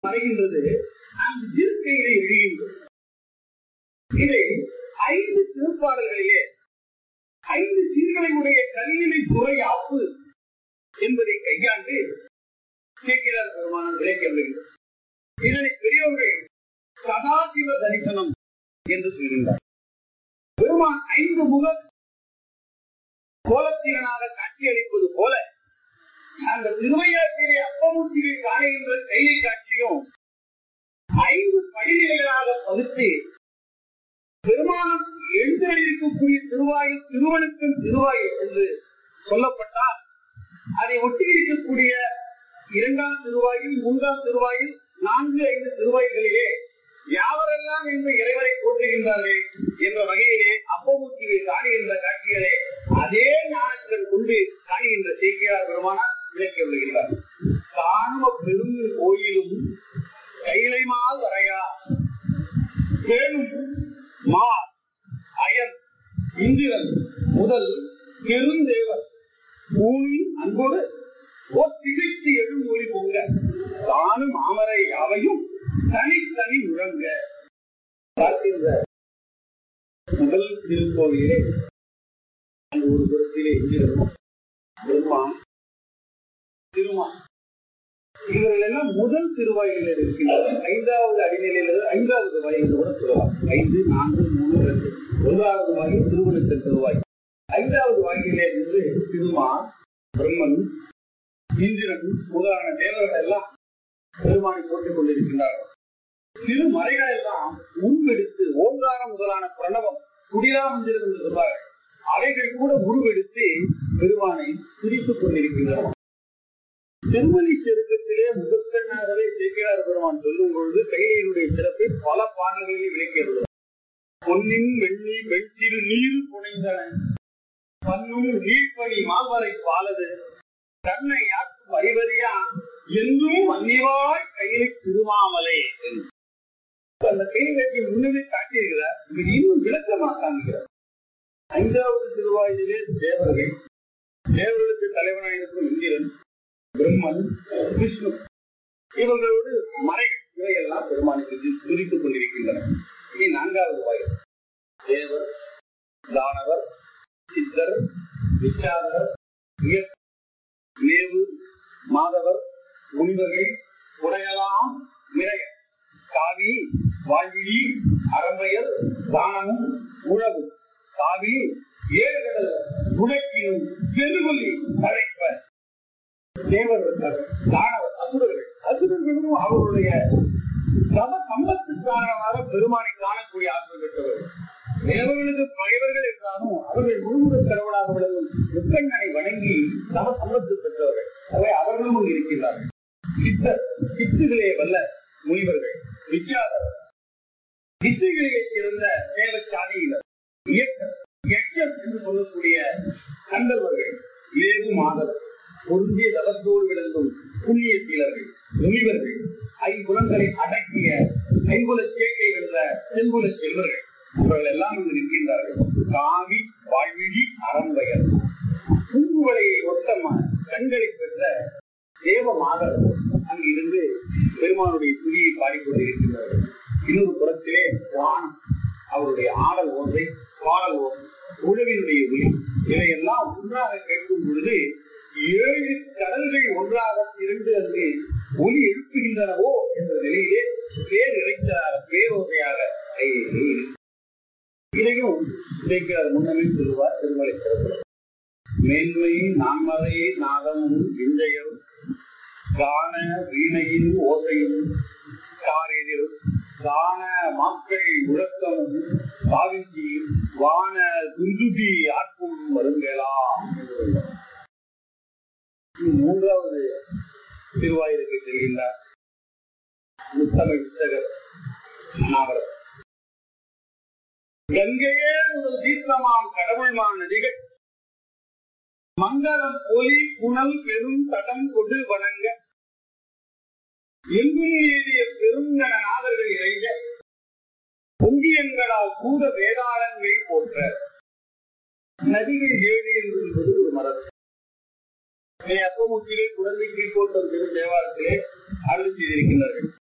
மறைகின்றது அந்த இருக்கையிலே எழுகின்றது இதை ஐந்து திருப்பாடல்களிலே ஐந்து சீர்களை உடைய கலிநிலை துறை ஆப்பு என்பதை கையாண்டு சீக்கிரார் பெருமானம் விளக்கி வருகின்றார் இதனை பெரியவர்கள் சதாசிவ தரிசனம் என்று சொல்கின்றார் பெருமான் ஐந்து முக கோலத்திலனாக காட்சியளிப்பது போல அந்த திருவையாற்றிலே அப்பமூர்த்தியை காணுகின்ற கைலை காட்சியும் ஐந்து படிநிலைகளாக பகுத்து பெருமானம் எழுந்தருளிருக்கக்கூடிய திருவாயில் திருவனுக்கும் திருவாயில் என்று சொல்லப்பட்டால் அதை ஒட்டி இருக்கக்கூடிய இரண்டாம் திருவாயில் மூன்றாம் திருவாயில் நான்கு ஐந்து திருவாய்களிலே யாவரெல்லாம் இந்த இறைவரை போற்றுகின்றார்கள் என்ற வகையிலே அப்பமூர்த்தியை காணுகின்ற காட்சிகளே அதே ஞானத்தின் கொண்டு காணுகின்ற சேக்கியார் பெருமானார் விளக்கி வருகின்றார் காணும பெரும் கோயிலும் கைலைமால் வரையா பேணும் மா அயன் இந்திரன் முதல் பெருந்தேவர் பூமியின் அன்போடு திகைத்து எழும் மொழி பொங்க தானும் மாமரை யாவையும் தனித்தனி முழங்க பார்க்கின்ற முதல் திருக்கோயிலே அந்த ஒரு புறத்திலே இந்திரனும் பிரம்மா திருமான் இவர்கள் எல்லாம் முதல் திருவாயில் இருக்கின்றனர் ஐந்தாவது அடிநிலையில் ஐந்தாவது வாயில் கூட சொல்லலாம் ஐந்து நான்கு மூணு ரெண்டு ஒன்றாவது வாயில் திருவனந்தன் திருவாய் ஐந்தாவது வாயிலே இருந்து திருமான் பிரம்மன் இந்திரன் முதலான தேவர்கள் எல்லாம் பெருமானை போட்டுக் கொண்டிருக்கின்றார்கள் திருமறைகள் எல்லாம் உருவெடுத்து ஓங்காரம் முதலான பிரணவம் குடிலா மந்திரம் என்று சொல்வார்கள் அவைகள் கூட உருவெடுத்து பெருமானை துதித்துக் கொண்டிருக்கின்றன திருமலி செருக்கத்திலே முகக்கண்ணாகவே சேக்கிரார் பெருமான் சொல்லும் பொழுது கையினுடைய சிறப்பை பல பாடல்களிலே விளக்கிறது பொன்னின் வெள்ளி வெற்றிரு நீர் புனைந்தன பன்னும் நீர்ப்பணி மால்வரை பாலது தன்னை யாக்கும் அறிவறியா என்றும் மன்னிவாய் கையிலை திருமாமலை அந்த கையை கட்டி முன்னமே காட்டியிருக்கிறார் இவர் இன்னும் விளக்கமாக காண்கிறார் ஐந்தாவது திருவாயிலே தேவர்கள் தேவர்களுக்கு தலைவனாயிருக்கும் இந்திரன் பிரம்மன் விஷ்ணு இவர்களோடு மறைகள் இவையெல்லாம் பெருமானுக்கு துதித்துக் கொண்டிருக்கின்றன இனி நான்காவது வாயில் தேவர் தானவர் சித்தர் விச்சாதவர் மேவு மாதவர் முனிவர்கள் உடையலாம் நிறைய காவி வாழ்விழி அறம்பெயர் தானமும் உழவு காவி ஏழு கடல் உடைக்கினும் பெருமொழி அழைப்ப தேவர் தானவர் அசுரர்கள் அசுரர்களும் அவர்களுடைய தம சம்பத்து காரணமாக பெருமானை காணக்கூடிய ஆற்றல் பெற்றவர்கள் தேவர்களுக்கு பகைவர்கள் என்றாலும் அவர்கள் முழுமுதல் கடவுளாக விளங்கும் முக்கண்ணனை வணங்கி தம சம்பத்து பெற்றவர்கள் அவை அவர்களும் அங்கு இருக்கின்றார்கள் சித்தர் சித்துகளே வல்ல முனிவர்கள் விச்சாதர் வித்துகளிலே சிறந்த தேவச்சாதியினர் இயக்கம் எச்சம் என்று சொல்லக்கூடிய கந்தர்வர்கள் லேவு மாதவர் பொருந்திய தவத்தோடு விளங்கும் புண்ணிய சீலர்கள் முனிவர்கள் ஐம்புலங்களை அடக்கிய ஐம்புல சேர்க்கை வென்ற செம்புல செல்வர்கள் இவர்கள் எல்லாம் இங்கு நிற்கின்றார்கள் காவி வாழ்விழி அறம்பெயர் பூங்குவலையை ஒத்த கண்களை பெற்ற தேவ மாதர் அங்கு இருந்து பெருமானுடைய துதியை பாடிக்கொண்டிருக்கின்றார்கள் இன்னொரு புறத்திலே வானம் அவருடைய ஆடல் ஓசை பாடல் ஓசை உழவினுடைய ஒளி இதையெல்லாம் ஒன்றாக கேட்கும் பொழுது ஏழு கடல்கள் ஒன்றாக திரண்டு அங்கு ஒளி எழுப்புகின்றனவோ என்ற நிலையிலே பேர் இறைச்சலாக பேரோசையாக இதையும் சேர்க்கிறார் முன்னமே சொல்லுவார் திருமலை சிறப்பு மேன்மை நான்மறை நாதமும் விஞ்சையும் காண வீணையின் ஓசையும் காரெதிர் காண மக்கள் முழக்கமும் காவிச்சியும் வான துந்துபி ஆட்கும் வருங்கலாம் மூன்றாவது திருவாயிலுக்கு செல்கின்றார் முத்தமிழ் புத்தகர் நாவரசர் கங்கையே முதல் தீர்த்தமாம் கடவுள்மான் நதிகள் மங்களம் ஒலி புனல் பெரும் தடம் கொடு வணங்க எங்கும் நீதிய பெருங்கண நாதர்கள் இறைஞ்ச பொங்கியங்களால் பூத வேதாளங்கள் போற்ற நதிகள் ஏழு என்று என்பது ஒரு மரபு அப்பமுத்திலே குழந்தை கீழ்கோட்டம் பெரும் தேவாலயத்திலே அருள் செய்திருக்கின்றார்கள்